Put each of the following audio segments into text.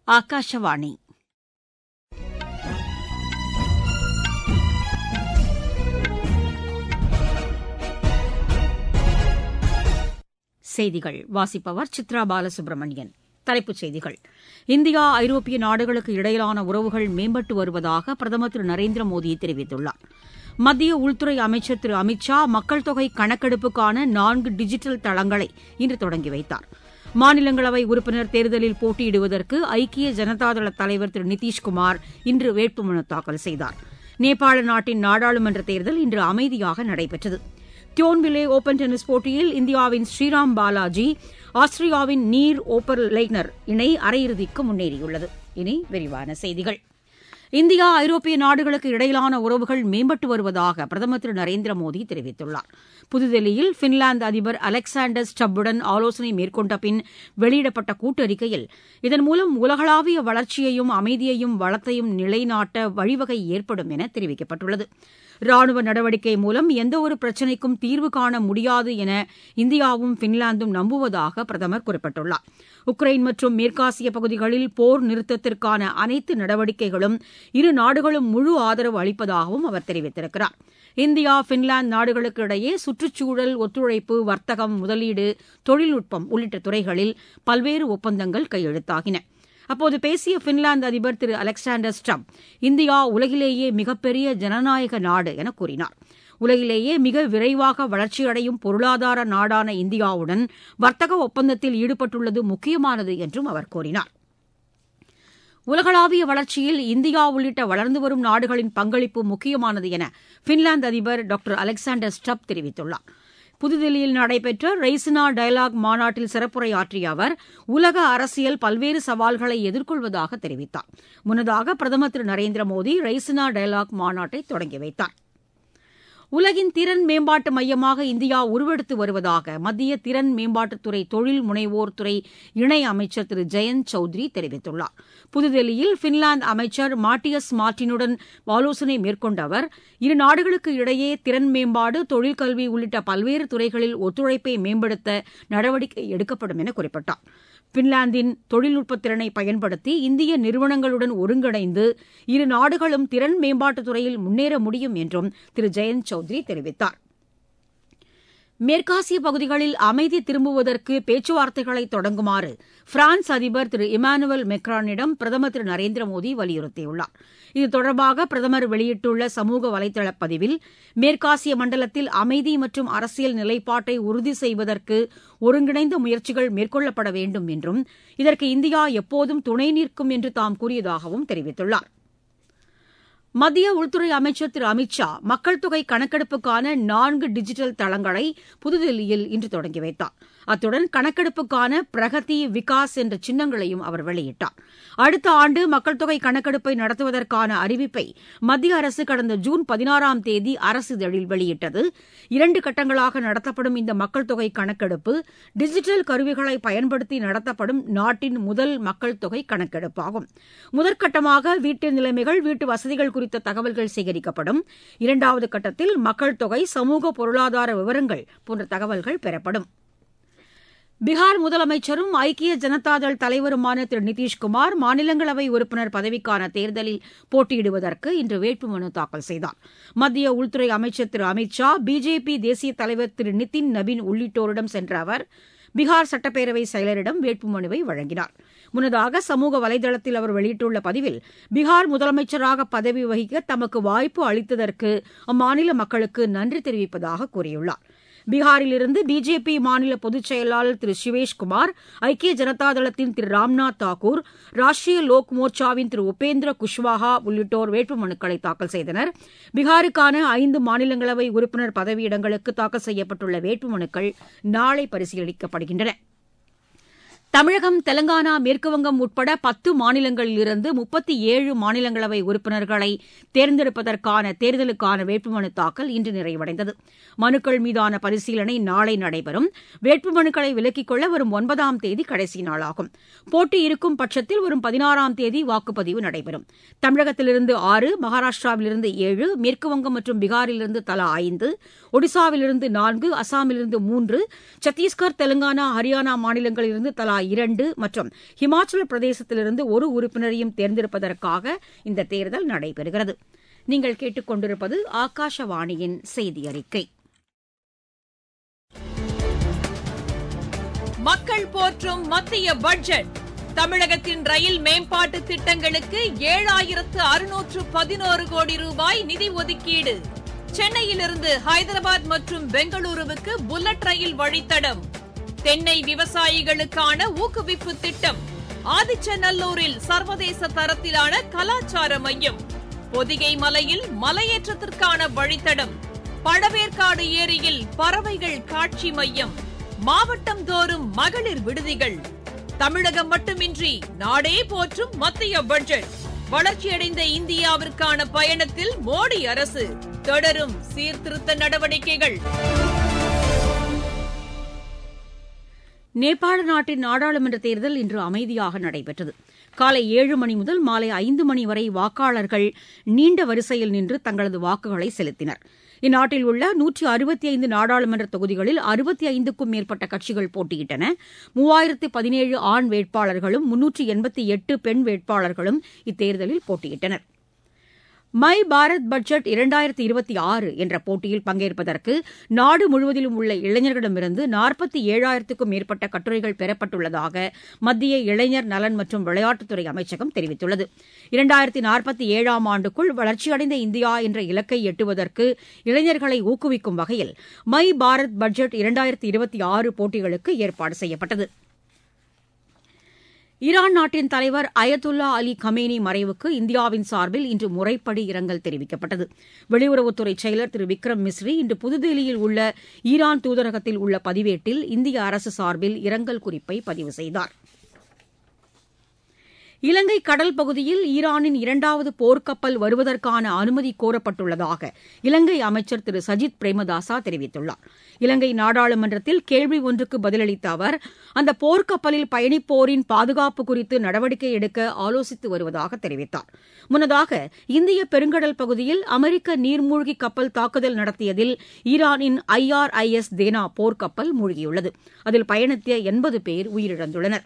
ಆಕಾಶವಾಣಿ செய்திகள் வாசிப்பவர் சித்ரா பாலசுப்ரமணியன் தலைப்புச் செய்திகள் இந்தியா ஐரோப்பிய நாடுகளுக்கு இடையிலான உறவுகள் மேம்பட்டு வருவதாக பிரதமர் திரு நரேந்திர மோடி தெரிவித்துள்ளார் மத்திய உள்துறை அமைச்சர் திரு அமித் ஷா மக்கள் தொகை கணக்கெடுப்புக்கான நான்கு டிஜிட்டல் தளங்களை இன்று தொடங்கி வைத்தார் மாநிலங்களவை உறுப்பினர் தேர்தலில் போட்டியிடுவதற்கு ஐக்கிய ஜனதாதள தலைவர் திரு நிதிஷ்குமார் இன்று வேட்புமனு தாக்கல் செய்தார் நேபாள நாட்டின் நாடாளுமன்ற தேர்தல் இன்று அமைதியாக நடைபெற்றது தியோன்விலே ஒபன் டென்னிஸ் போட்டியில் இந்தியாவின் ஸ்ரீராம் பாலாஜி ஆஸ்திரியாவின் நீர் ஓப்பர்லைனர் இணை அரையிறுதிக்கு முன்னேறியுள்ளது இனி விரிவான செய்திகள் இந்தியா ஐரோப்பிய நாடுகளுக்கு இடையிலான உறவுகள் மேம்பட்டு வருவதாக பிரதமர் திரு நரேந்திர மோடி தெரிவித்துள்ளார் புதுதில்லியில் பின்லாந்து அதிபர் அலெக்சாண்டர் ஸ்டப்புடன் ஆலோசனை மேற்கொண்ட பின் வெளியிடப்பட்ட கூட்டறிக்கையில் இதன் மூலம் உலகளாவிய வளர்ச்சியையும் அமைதியையும் வளத்தையும் நிலைநாட்ட வழிவகை ஏற்படும் என தெரிவிக்கப்பட்டுள்ளது ராணுவ நடவடிக்கை மூலம் எந்தவொரு பிரச்சினைக்கும் தீர்வு காண முடியாது என இந்தியாவும் பின்லாந்தும் நம்புவதாக பிரதமர் குறிப்பிட்டுள்ளார் உக்ரைன் மற்றும் மேற்காசிய பகுதிகளில் போர் நிறுத்தத்திற்கான அனைத்து நடவடிக்கைகளும் இரு நாடுகளும் முழு ஆதரவு அளிப்பதாகவும் அவர் தெரிவித்திருக்கிறார் இந்தியா பின்லாந்து நாடுகளுக்கு இடையே சுற்றுச்சூழல் ஒத்துழைப்பு வர்த்தகம் முதலீடு தொழில்நுட்பம் உள்ளிட்ட துறைகளில் பல்வேறு ஒப்பந்தங்கள் கையெழுத்தாகின அப்போது பேசிய பின்லாந்து அதிபர் திரு அலெக்சாண்டர் ஸ்டப் இந்தியா உலகிலேயே மிகப்பெரிய ஜனநாயக நாடு என கூறினார் உலகிலேயே மிக விரைவாக வளர்ச்சியடையும் பொருளாதார நாடான இந்தியாவுடன் வர்த்தக ஒப்பந்தத்தில் ஈடுபட்டுள்ளது முக்கியமானது என்றும் அவர் கூறினார் உலகளாவிய வளர்ச்சியில் இந்தியா உள்ளிட்ட வளர்ந்து வரும் நாடுகளின் பங்களிப்பு முக்கியமானது என பின்லாந்து அதிபர் டாக்டர் அலெக்சாண்டர் ஸ்டப் தெரிவித்துள்ளார் புதுதில்லியில் நடைபெற்ற ரெய்சினா டயலாக் மாநாட்டில் சிறப்புரையாற்றிய அவர் உலக அரசியல் பல்வேறு சவால்களை எதிர்கொள்வதாக தெரிவித்தார் முன்னதாக பிரதமர் திரு நரேந்திர மோடி ரெய்சினா டயலாக் மாநாட்டை தொடங்கி வைத்தார் உலகின் திறன் மேம்பாட்டு மையமாக இந்தியா உருவெடுத்து வருவதாக மத்திய திறன் மேம்பாட்டுத்துறை தொழில் முனைவோர் துறை இணை அமைச்சர் திரு ஜெயந்த் சௌத்ரி தெரிவித்துள்ளார் புதுதில்லியில் பின்லாந்து அமைச்சர் மாட்டியஸ் மார்டினுடன் ஆலோசனை மேற்கொண்ட அவர் இரு நாடுகளுக்கு இடையே திறன் மேம்பாடு தொழிற்கல்வி உள்ளிட்ட பல்வேறு துறைகளில் ஒத்துழைப்பை மேம்படுத்த நடவடிக்கை எடுக்கப்படும் என குறிப்பிட்டார் பின்லாந்தின் தொழில்நுட்ப திறனை பயன்படுத்தி இந்திய நிறுவனங்களுடன் ஒருங்கிணைந்து இரு நாடுகளும் திறன் மேம்பாட்டுத் துறையில் முன்னேற முடியும் என்றும் திரு ஜெயந்த் சௌத்ரி தெரிவித்தார் மேற்காசிய பகுதிகளில் அமைதி திரும்புவதற்கு பேச்சுவார்த்தைகளை தொடங்குமாறு பிரான்ஸ் அதிபர் திரு இமானுவேல் மெக்ரானிடம் பிரதமர் திரு நரேந்திர மோடி வலியுறுத்தியுள்ளார் இது தொடர்பாக பிரதமர் வெளியிட்டுள்ள சமூக வலைதள பதிவில் மேற்காசிய மண்டலத்தில் அமைதி மற்றும் அரசியல் நிலைப்பாட்டை உறுதி செய்வதற்கு ஒருங்கிணைந்த முயற்சிகள் மேற்கொள்ளப்பட வேண்டும் என்றும் இதற்கு இந்தியா எப்போதும் துணை நிற்கும் என்று தாம் கூறியதாகவும் தெரிவித்துள்ளார் மத்திய உள்துறை அமைச்சர் திரு அமித் ஷா மக்கள் தொகை கணக்கெடுப்புக்கான நான்கு டிஜிட்டல் தளங்களை புதுதில்லியில் இன்று தொடங்கி வைத்தார் அத்துடன் கணக்கெடுப்புக்கான பிரகதி விகாஸ் என்ற சின்னங்களையும் அவர் வெளியிட்டார் அடுத்த ஆண்டு மக்கள் தொகை கணக்கெடுப்பை நடத்துவதற்கான அறிவிப்பை மத்திய அரசு கடந்த ஜூன் பதினாறாம் தேதி அரசிதழில் வெளியிட்டது இரண்டு கட்டங்களாக நடத்தப்படும் இந்த மக்கள் தொகை கணக்கெடுப்பு டிஜிட்டல் கருவிகளை பயன்படுத்தி நடத்தப்படும் நாட்டின் முதல் மக்கள் தொகை கணக்கெடுப்பாகும் முதற்கட்டமாக வீட்டு நிலைமைகள் வீட்டு வசதிகள் குறித்த தகவல்கள் சேகரிக்கப்படும் இரண்டாவது கட்டத்தில் மக்கள் தொகை சமூக பொருளாதார விவரங்கள் போன்ற தகவல்கள் பெறப்படும் பீகார் முதலமைச்சரும் ஐக்கிய ஜனதாதள் தலைவருமான திரு நிதிஷ்குமார் மாநிலங்களவை உறுப்பினர் பதவிக்கான தேர்தலில் போட்டியிடுவதற்கு இன்று வேட்புமனு தாக்கல் செய்தார் மத்திய உள்துறை அமைச்சர் திரு அமித் ஷா பிஜேபி தேசிய தலைவர் திரு நிதின் நபீன் உள்ளிட்டோரிடம் சென்ற அவர் பீகார் சட்டப்பேரவை செயலரிடம் வேட்புமனுவை வழங்கினார் முன்னதாக சமூக வலைதளத்தில் அவர் வெளியிட்டுள்ள பதிவில் பீகார் முதலமைச்சராக பதவி வகிக்க தமக்கு வாய்ப்பு அளித்ததற்கு அம்மாநில மக்களுக்கு நன்றி தெரிவிப்பதாக கூறியுள்ளார் பீகாரிலிருந்து பிஜேபி மாநில பொதுச் செயலாளர் திரு சிவேஷ்குமார் ஐக்கிய ஜனதாதளத்தின் திரு ராம்நாத் தாக்கூர் ராஷ்டிரிய லோக் மோர்ச்சாவின் திரு உபேந்திர குஷ்வாஹா உள்ளிட்டோர் வேட்புமனுக்களை தாக்கல் செய்தனர் பீகாருக்கான ஐந்து மாநிலங்களவை உறுப்பினர் பதவியிடங்களுக்கு தாக்கல் செய்யப்பட்டுள்ள வேட்புமனுக்கள் நாளை பரிசீலிக்கப்படுகின்றன தமிழகம் தெலங்கானா மேற்குவங்கம் உட்பட பத்து மாநிலங்களிலிருந்து முப்பத்தி ஏழு மாநிலங்களவை உறுப்பினர்களை தேர்ந்தெடுப்பதற்கான தேர்தலுக்கான வேட்புமனு தாக்கல் இன்று நிறைவடைந்தது மனுக்கள் மீதான பரிசீலனை நாளை நடைபெறும் வேட்புமனுக்களை விலக்கிக் கொள்ள வரும் ஒன்பதாம் தேதி கடைசி நாளாகும் போட்டி இருக்கும் பட்சத்தில் வரும் பதினாறாம் தேதி வாக்குப்பதிவு நடைபெறும் தமிழகத்திலிருந்து ஆறு மகாராஷ்டிராவிலிருந்து ஏழு மேற்குவங்கம் மற்றும் பீகாரிலிருந்து தலா ஐந்து ஒடிசாவிலிருந்து நான்கு அசாமிலிருந்து மூன்று சத்தீஸ்கர் தெலங்கானா ஹரியானா மாநிலங்களிலிருந்து தலா இரண்டு மற்றும் ஹிமாச்சல பிரதேசத்திலிருந்து ஒரு உறுப்பினரையும் தேர்ந்தெடுப்பதற்காக இந்த தேர்தல் நடைபெறுகிறது நீங்கள் கேட்டுக்கொண்டிருப்பது ஆகாஷவாணியின் செய்தி அறிக்கை மக்கள் போற்றும் மத்திய பட்ஜெட் தமிழகத்தின் ரயில் மேம்பாட்டு திட்டங்களுக்கு ஏழாயிரத்து அறுநூற்று பதினோரு கோடி ரூபாய் நிதி ஒதுக்கீடு சென்னையிலிருந்து ஹைதராபாத் மற்றும் பெங்களூருவுக்கு புல்லட் ரயில் வழித்தடம் தென்னை விவசாயிகளுக்கான ஊக்குவிப்பு திட்டம் ஆதிச்சநல்லூரில் சர்வதேச தரத்திலான கலாச்சார மையம் பொதிகை மலையில் மலையேற்றத்திற்கான வழித்தடம் பழவேற்காடு ஏரியில் பறவைகள் காட்சி மையம் மாவட்டம் தோறும் மகளிர் விடுதிகள் தமிழகம் மட்டுமின்றி நாடே போற்றும் மத்திய பட்ஜெட் வளர்ச்சியடைந்த இந்தியாவிற்கான பயணத்தில் மோடி அரசு தொடரும் சீர்திருத்த நடவடிக்கைகள் நேபாள நாட்டின் நாடாளுமன்ற தேர்தல் இன்று அமைதியாக நடைபெற்றது காலை ஏழு மணி முதல் மாலை ஐந்து மணி வரை வாக்காளர்கள் நீண்ட வரிசையில் நின்று தங்களது வாக்குகளை செலுத்தினர் இந்நாட்டில் உள்ள நூற்றி அறுபத்தி ஐந்து நாடாளுமன்ற தொகுதிகளில் அறுபத்தி ஐந்துக்கும் மேற்பட்ட கட்சிகள் போட்டியிட்டன மூவாயிரத்து பதினேழு ஆண் வேட்பாளர்களும் முன்னூற்றி எண்பத்தி எட்டு பெண் வேட்பாளர்களும் இத்தேர்தலில் போட்டியிட்டனர் மை பாரத் பட்ஜெட் இரண்டாயிரத்தி இருபத்தி ஆறு என்ற போட்டியில் பங்கேற்பதற்கு நாடு முழுவதிலும் உள்ள இளைஞர்களிடமிருந்து நாற்பத்தி ஏழாயிரத்துக்கும் மேற்பட்ட கட்டுரைகள் பெறப்பட்டுள்ளதாக மத்திய இளைஞர் நலன் மற்றும் விளையாட்டுத்துறை அமைச்சகம் தெரிவித்துள்ளது இரண்டாயிரத்தி நாற்பத்தி ஏழாம் ஆண்டுக்குள் வளர்ச்சியடைந்த இந்தியா என்ற இலக்கை எட்டுவதற்கு இளைஞர்களை ஊக்குவிக்கும் வகையில் மை பாரத் பட்ஜெட் இரண்டாயிரத்தி இருபத்தி ஆறு போட்டிகளுக்கு ஏற்பாடு செய்யப்பட்டது ஈரான் நாட்டின் தலைவர் அயத்துல்லா அலி கமேனி மறைவுக்கு இந்தியாவின் சார்பில் இன்று முறைப்படி இரங்கல் தெரிவிக்கப்பட்டது வெளியுறவுத்துறை செயலர் திரு விக்ரம் மிஸ்ரி இன்று புதுதில்லியில் உள்ள ஈரான் தூதரகத்தில் உள்ள பதிவேட்டில் இந்திய அரசு சார்பில் இரங்கல் குறிப்பை பதிவு செய்தார் இலங்கை கடல் பகுதியில் ஈரானின் இரண்டாவது போர்க்கப்பல் வருவதற்கான அனுமதி கோரப்பட்டுள்ளதாக இலங்கை அமைச்சர் திரு சஜித் பிரேமதாசா தெரிவித்துள்ளார் இலங்கை நாடாளுமன்றத்தில் கேள்வி ஒன்றுக்கு பதிலளித்த அவர் அந்த போர்க்கப்பலில் பயணிப்போரின் பாதுகாப்பு குறித்து நடவடிக்கை எடுக்க ஆலோசித்து வருவதாக தெரிவித்தார் முன்னதாக இந்திய பெருங்கடல் பகுதியில் அமெரிக்க நீர்மூழ்கி கப்பல் தாக்குதல் நடத்தியதில் ஈரானின் ஐஆர்ஐஎஸ் தேனா போர்க்கப்பல் மூழ்கியுள்ளது அதில் பயணித்த எண்பது பேர் உயிரிழந்துள்ளனா்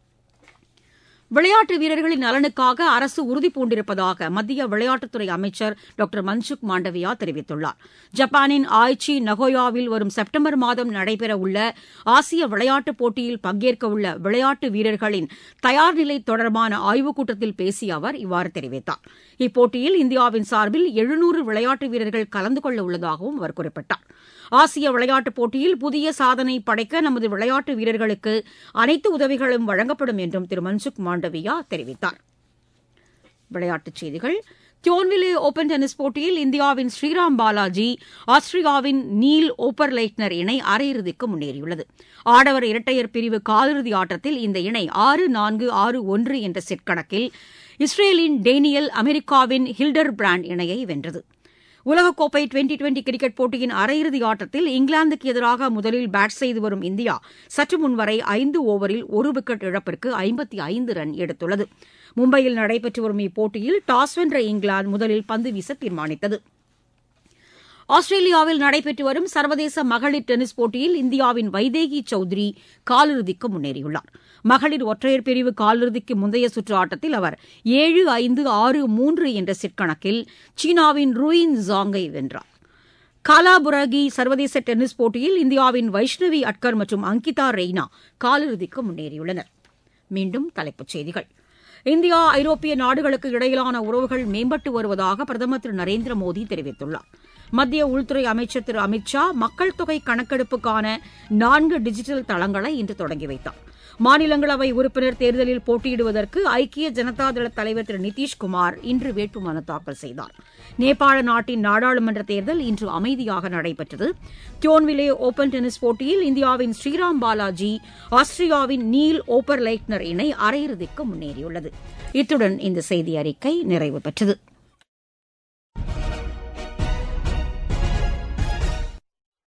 விளையாட்டு வீரர்களின் நலனுக்காக அரசு உறுதி பூண்டிருப்பதாக மத்திய விளையாட்டுத்துறை அமைச்சர் டாக்டர் மன்சுக் மாண்டவியா தெரிவித்துள்ளார் ஜப்பானின் ஆய்ச்சி நகோயாவில் வரும் செப்டம்பர் மாதம் நடைபெறவுள்ள ஆசிய விளையாட்டுப் போட்டியில் பங்கேற்கவுள்ள விளையாட்டு வீரர்களின் தயார்நிலை தொடர்பான ஆய்வுக் கூட்டத்தில் பேசிய அவர் இவ்வாறு தெரிவித்தார் இப்போட்டியில் இந்தியாவின் சார்பில் எழுநூறு விளையாட்டு வீரர்கள் கலந்து கொள்ள உள்ளதாகவும் அவர் குறிப்பிட்டார் ஆசிய விளையாட்டுப் போட்டியில் புதிய சாதனை படைக்க நமது விளையாட்டு வீரர்களுக்கு அனைத்து உதவிகளும் வழங்கப்படும் என்றும் திரு மன்சுக் மாண்டவியா தெரிவித்தார் விளையாட்டுச் செய்திகள் தியோன்விலே ஓபன் டென்னிஸ் போட்டியில் இந்தியாவின் ஸ்ரீராம் பாலாஜி ஆஸ்திரியாவின் நீல் ஓப்பர் லைட்னர் இணை அரையிறுதிக்கு முன்னேறியுள்ளது ஆடவர் இரட்டையர் பிரிவு காலிறுதி ஆட்டத்தில் இந்த இணை ஆறு நான்கு ஆறு ஒன்று என்ற செட் கணக்கில் இஸ்ரேலின் டேனியல் அமெரிக்காவின் ஹில்டர் பிராண்ட் இணையை வென்றது உலகக்கோப்பை டுவெண்டி டுவெண்டி கிரிக்கெட் போட்டியின் அரையிறுதி ஆட்டத்தில் இங்கிலாந்துக்கு எதிராக முதலில் பேட் செய்து வரும் இந்தியா சற்று முன்வரை ஐந்து ஓவரில் ஒரு விக்கெட் இழப்பிற்கு ஐம்பத்தி ஐந்து ரன் எடுத்துள்ளது மும்பையில் நடைபெற்று வரும் இப்போட்டியில் டாஸ் வென்ற இங்கிலாந்து முதலில் பந்து வீச தீர்மானித்தது ஆஸ்திரேலியாவில் நடைபெற்று வரும் சர்வதேச மகளிர் டென்னிஸ் போட்டியில் இந்தியாவின் வைதேகி சௌத்ரி காலிறுதிக்கு முன்னேறியுள்ளார் மகளிர் ஒற்றையர் பிரிவு காலிறுதிக்கு முந்தைய சுற்று ஆட்டத்தில் அவர் ஏழு ஐந்து ஆறு மூன்று என்ற செட் கணக்கில் சீனாவின் ரூயின் ஜாங்கை வென்றார் காலாபுரகி சர்வதேச டென்னிஸ் போட்டியில் இந்தியாவின் வைஷ்ணவி அட்கர் மற்றும் அங்கிதா ரெய்னா காலிறுதிக்கு முன்னேறியுள்ளனர் மீண்டும் தலைப்புச் செய்திகள் இந்தியா ஐரோப்பிய நாடுகளுக்கு இடையிலான உறவுகள் மேம்பட்டு வருவதாக பிரதமர் திரு நரேந்திர மோடி தெரிவித்துள்ளார் மத்திய உள்துறை அமைச்சர் திரு அமித் ஷா மக்கள் தொகை கணக்கெடுப்புக்கான நான்கு டிஜிட்டல் தளங்களை இன்று தொடங்கி வைத்தார் மாநிலங்களவை உறுப்பினர் தேர்தலில் போட்டியிடுவதற்கு ஐக்கிய ஜனதாதள தலைவர் திரு நிதிஷ்குமார் இன்று வேட்புமனு தாக்கல் செய்தார் நேபாள நாட்டின் நாடாளுமன்ற தேர்தல் இன்று அமைதியாக நடைபெற்றது தியோன்விலே ஓபன் டென்னிஸ் போட்டியில் இந்தியாவின் ஸ்ரீராம் பாலாஜி ஆஸ்திரியாவின் நீல் ஓப்பர் லைட்னர் இணை அரையிறுதிக்கு முன்னேறியுள்ளது இத்துடன் இந்த செய்தி அறிக்கை நிறைவு பெற்றது